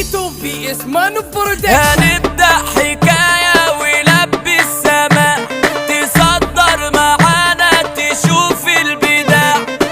فيتو في اسمانو برودكشن هنبدأ حكاية ولبي السماء تصدر معانا تشوف البداع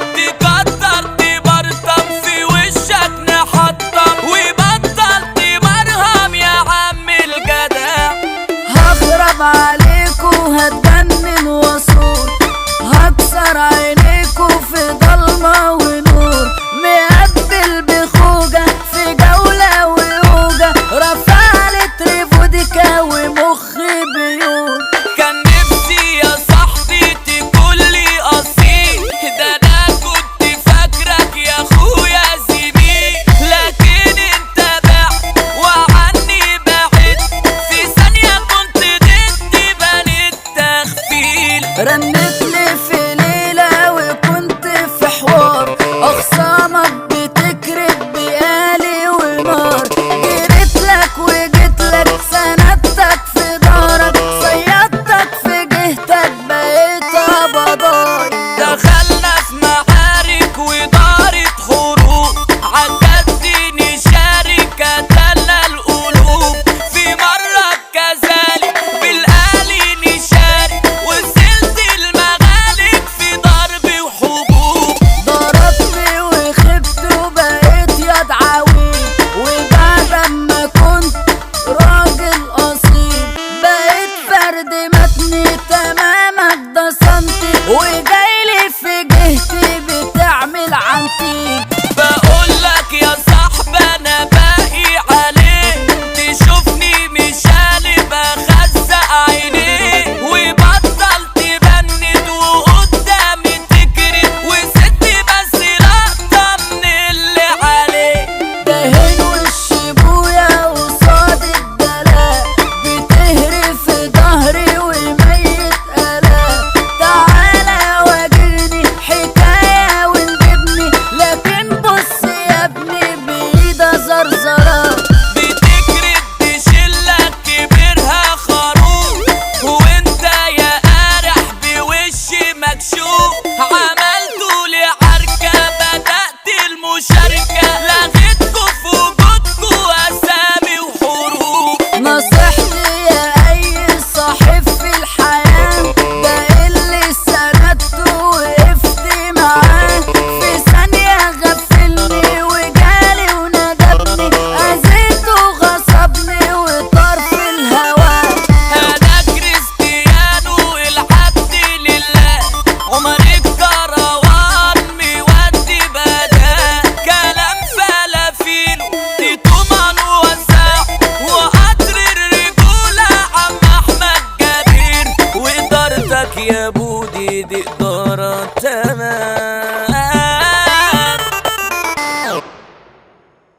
تقدر تبرطم في وشك نحطم وبطل تمرهم يا عم الجدع هخرب عليكو هتجنن واصول هكسر عينيكو في ضلمة ونور مقبل بخوجة في جولة ويوجة رفع لي تريفوديكا ومخي بيور كان نفسي يا صاحبي تقول لي اصيل ده انا كنت فاكرك يا اخويا زميل لكن انت بعت وعني بعد في ثانية كنت ضد بني التخفيل رنت لي في ليلة وكنت في حوار أخصامك بتكرب بقالي ونار جريت لك وجيت لك سندتك في دارك صيادتك في جهتك بقيت أبضاي دخلنا في معارك ودارت حروب عالجد نشارك قتلنا القلوب في مرة كذلك بالآلي نشارك وصلت المغالب في ضرب وحبوب ضربت وخبت وبقيت يد عويل وبعد ما كنت راجل اصيل بقيت فرد متني تمامك ده سنتي وجايلي في جهتي بتعمل عنتي بقول لك يا صاحبي انا باقي عليه تشوفني مش قالب اخزق عينيه وبطل تبند وقدامي تكرم وست بس لقطه من اللي عليه دهن وش بويا قصاد الدلاء بتهري في ظهري وميت الاء تعالى واجرني حكايه وندبني لكن بص يا ابني بايدة زرزرة بتكرد تشلك كبرها خروف وانت يا قارح بوش مكشوف عملتوا لي عركة بدأت المشاركة لغيتكوا في وجودكوا أسامي وحروف نصيحتي يا اي صاحب في الحياة ده اللي سندته وقفت معاه في ثانية غفلني وجالي وندبني اذيته غصبني وطار في الهوا أنا كريستيانو العبد لله عمر الكروان مودي بدا كلام فلافيلو تطمن وسع وقدر الرجولة عم أحمد جبير وإدارتك يا بودي دي إدارة تمام